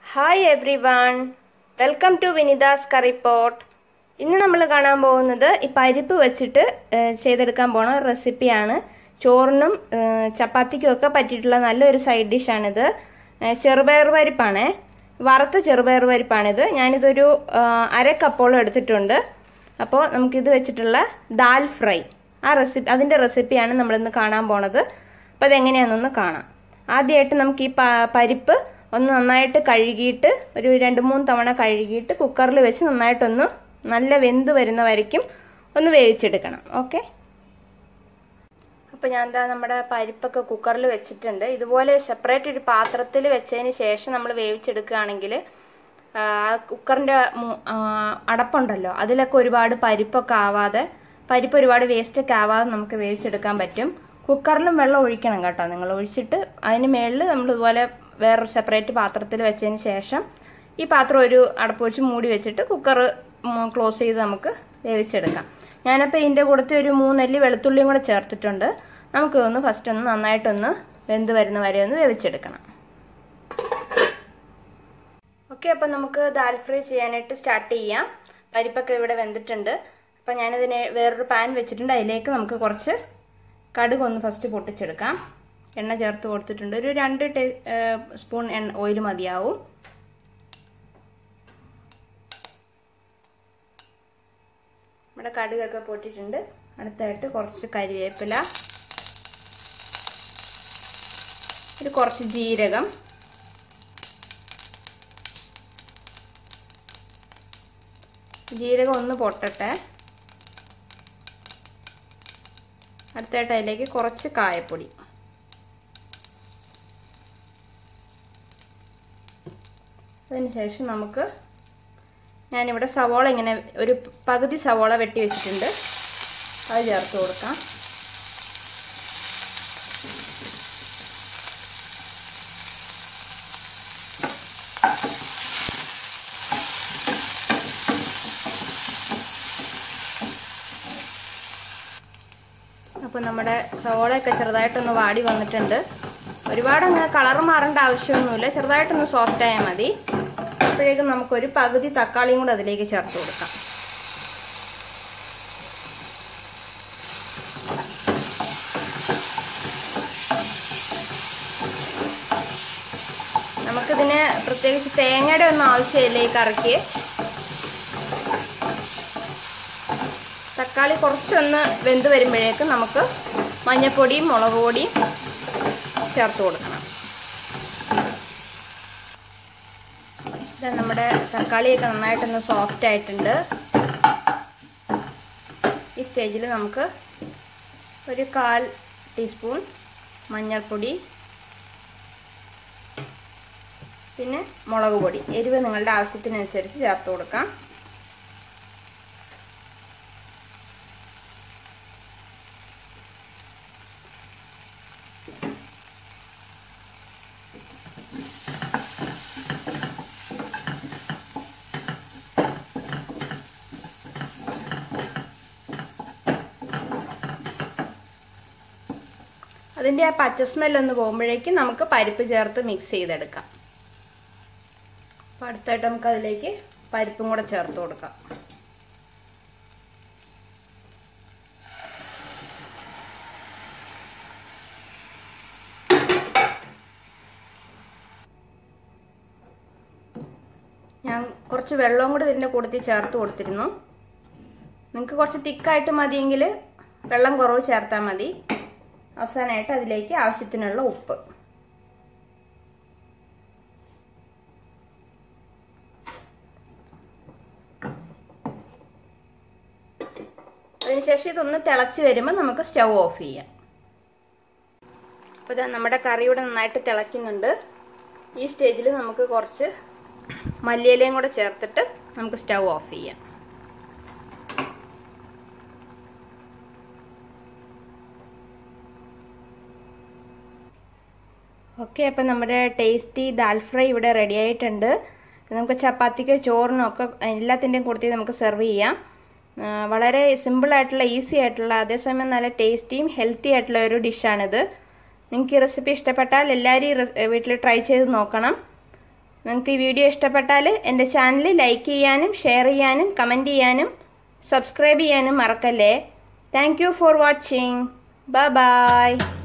hi everyone welcome to Vinitha's curry pot ഇന്ന് നമ്മൾ കാണാൻ പോകുന്നത് ഈ പരിപ്പ് വെച്ചിട്ട് ഏഹ്, ചെയ്തെടുക്കാൻ പോണ റെസിപ്പിയാണ് ചോറിനും ഏഹ്, ചപ്പാത്തിക്കും ഒക്കെ പറ്റിയിട്ടുള്ള നല്ലൊരു സൈഡ് ഡിഷാണിത് ഏഹ്, ചെറുപയർ പരിപ്പാണ് വറുത്ത ചെറുപയർ പരിപ്പാണിത് ഞാനിതൊരു ഏഹ്, അര കപ്പോളം എടുത്തിട്ടുണ്ട് അപ്പോൾ നമുക്കിത് വെച്ചിട്ടുള്ള ദാൽ ഫ്രൈ ആ റെസിപ്പി അതിൻ്റെ റെസിപ്പിയാണ് നമ്മളിന്ന് കാണാൻ പോണത് അപ്പോൾ അതെങ്ങനെയാണെന്നൊന്ന് കാണാം ആദ്യമായിട്ട് നമുക്ക് ഈ പ- പരിപ്പ് ഒന്ന് നന്നായിട്ട് കഴുകിയിട്ട് ഒരു രണ്ട് മൂന്ന് തവണ കഴുകിയിട്ട് കുക്കറിൽ വെച്ച് നന്നായിട്ടൊന്ന് നല്ല വെന്ത് വരുന്ന വരയ്ക്കും ഒന്ന് വേവിച്ചെടുക്കണം ഓക്കെ അപ്പോൾ ഞാൻ എന്താ നമ്മുടെ പരിപ്പൊക്കെ കുക്കറിൽ വെച്ചിട്ടുണ്ട് ഇതുപോലെ സെപ്പറേറ്റ് ഒരു പാത്രത്തിൽ വെച്ചതിന് ശേഷം നമ്മൾ വേവിച്ചെടുക്കുകയാണെങ്കിൽ ആ കുക്കറിൻ്റെ അടപ്പുണ്ടല്ലോ അതിലൊക്കെ ഒരുപാട് പരിപ്പൊക്കെ ആവാതെ പരിപ്പ് ഒരുപാട് വേസ്റ്റ് ഒക്കെ ആവാതെ നമുക്ക് വേവിച്ചെടുക്കാൻ പറ്റും കുക്കറിലും വെള്ളം ഒഴിക്കണം കേട്ടോ നിങ്ങൾ ഒഴിച്ചിട്ട് അതിന് മേളിൽ നമ്മൾ ഇതുപോലെ വേറൊരു സെപ്പറേറ്റ് പാത്രത്തിൽ വെച്ചതിന് ശേഷം ഈ പാത്രം ഒരു അടപ്പ് വെച്ച് മൂടി വെച്ചിട്ട് കുക്കർ ക്ലോസ് ചെയ്ത് നമുക്ക് വേവിച്ചെടുക്കാം ഞാനപ്പോൾ ഇതിൻ്റെ കൂടത്തിൽ ഒരു മൂന്നല്ലി വെളുത്തുള്ളിയും കൂടെ ചേർത്തിട്ടുണ്ട് നമുക്ക് ഒന്ന് ഫസ്റ്റ് ഒന്ന് നന്നായിട്ടൊന്ന് വെന്ത് വരുന്ന വരെ ഒന്ന് വേവിച്ചെടുക്കണം ഓക്കെ അപ്പം നമുക്ക് ദാൽ ഫ്രൈ ചെയ്യാനായിട്ട് സ്റ്റാർട്ട് ചെയ്യാം പരിപ്പൊക്കെ ഇവിടെ വെന്തിട്ടുണ്ട് അപ്പം ഞാനിതിന് വേറൊരു പാൻ വെച്ചിട്ടുണ്ട് അതിലേക്ക് നമുക്ക് കുറച്ച് കടുക് ഒന്ന് ഫസ്റ്റ് പൊട്ടിച്ചെടുക്കാം എണ്ണ ചേർത്ത് കൊടുത്തിട്ടുണ്ട് ഒരു രണ്ട് ടേ സ്പൂൺ എണ്ണ ഓയിൽ മതിയാവും നമ്മുടെ കടുകൊക്കെ പൊട്ടിട്ടുണ്ട് അടുത്തായിട്ട് കുറച്ച് കരിവേപ്പില ഒരു കുറച്ച് ജീരകം ജീരകം ഒന്ന് പൊട്ടട്ടെ അടുത്തായിട്ട് അതിലേക്ക് കുറച്ച് കായപ്പൊടി അതിനുശേഷം നമുക്ക് ഞാനിവിടെ സവോള ഇങ്ങനെ ഒരു പകുതി സവോള വെട്ടി വെച്ചിട്ടുണ്ട് അത് ചേർത്ത് കൊടുക്കാം അപ്പോൾ നമ്മുടെ സവോളയൊക്കെ ചെറുതായിട്ടൊന്ന് വാടി വന്നിട്ടുണ്ട് ഒരുപാട് അങ്ങനെ കളർ മാറേണ്ട ആവശ്യമൊന്നുമില്ല ചെറുതായിട്ടൊന്ന് സോഫ്റ്റ് ആയാൽ മതി അപ്പോഴേക്കും നമുക്കൊരു പകുതി തക്കാളിയും കൂടെ അതിലേക്ക് ചേർത്ത് കൊടുക്കാം നമുക്കിതിന് പ്രത്യേകിച്ച് തേങ്ങയുടെ ഒന്നും ആവശ്യമില്ല ഈ കറിക്ക് തക്കാളി കുറച്ചൊന്ന് വെന്ത് വരുമ്പോഴേക്കും നമുക്ക് മഞ്ഞൾപ്പൊടിയും മുളക് പൊടിയും ചേർത്ത് കൊടുക്കണം ഇത് നമ്മുടെ തക്കാളിയൊക്കെ നന്നായിട്ടൊന്ന് സോഫ്റ്റ് ആയിട്ടുണ്ട് ഈ സ്റ്റേജിൽ നമുക്ക് ഒരു കാൽ ടീസ്പൂൺ മഞ്ഞൾപ്പൊടി പിന്നെ മുളക് പൊടി എരിവ് നിങ്ങളുടെ ആവശ്യത്തിനനുസരിച്ച് ചേർത്ത് കൊടുക്കാം അതിൻ്റെ ആ പച്ച സ്മെല്ലൊന്ന് പോകുമ്പോഴേക്കും നമുക്ക് പരിപ്പ് ചേർത്ത് മിക്സ് ചെയ്തെടുക്കാം അപ്പം അടുത്തായിട്ട് നമുക്ക് അതിലേക്ക് പരിപ്പും കൂടെ ചേർത്ത് കൊടുക്കാം ഞാൻ കുറച്ച് വെള്ളവും കൂടി ഇതിൻ്റെ കൂട്ടത്തിൽ ചേർത്ത് കൊടുത്തിരുന്നു നിങ്ങൾക്ക് കുറച്ച് തിക്കായിട്ട് മതിയെങ്കിൽ വെള്ളം കുറവ് ചേർത്താൽ മതി അവസാനമായിട്ട് അതിലേക്ക് ആവശ്യത്തിനുള്ള ഉപ്പ് അതിനുശേഷം ഇതൊന്ന് തിളച്ച് വരുമ്പോൾ നമുക്ക് സ്റ്റൗ ഓഫ് ചെയ്യാം അപ്പോൾ ഇതാ നമ്മുടെ കറി ഇവിടെ നന്നായിട്ട് തിളയ്ക്കുന്നുണ്ട് ഈ സ്റ്റേജിൽ നമുക്ക് കുറച്ച് മല്ലിയിലയും കൂടെ ചേർത്തിട്ട് നമുക്ക് സ്റ്റൗ ഓഫ് ചെയ്യാം ഓക്കെ അപ്പം നമ്മുടെ ടേസ്റ്റി ദാൽ ഫ്രൈ ഇവിടെ റെഡി ആയിട്ടുണ്ട് നമുക്ക് ചപ്പാത്തിക്കോ ചോറിനോ ഒക്കെ എല്ലാത്തിൻ്റെയും കൂട്ടത്തിൽ നമുക്ക് സെർവ് ചെയ്യാം ആ, വളരെ സിമ്പിൾ ആയിട്ടുള്ള ഈസി ആയിട്ടുള്ള അതേസമയം നല്ല ടേസ്റ്റിയും ഹെൽത്തി ആയിട്ടുള്ള ഒരു ഡിഷാണിത് നിങ്ങൾക്ക് ഈ റെസിപ്പി ഇഷ്ടപ്പെട്ടാൽ എല്ലാവരും വീട്ടിൽ ട്രൈ ചെയ്ത് നോക്കണം നിങ്ങൾക്ക് ഈ വീഡിയോ ഇഷ്ടപ്പെട്ടാൽ എൻ്റെ ചാനൽ ലൈക്ക് ചെയ്യാനും ഷെയർ ചെയ്യാനും കമൻറ്റ് ചെയ്യാനും സബ്സ്ക്രൈബ് ചെയ്യാനും മറക്കല്ലേ thank you for watching bye by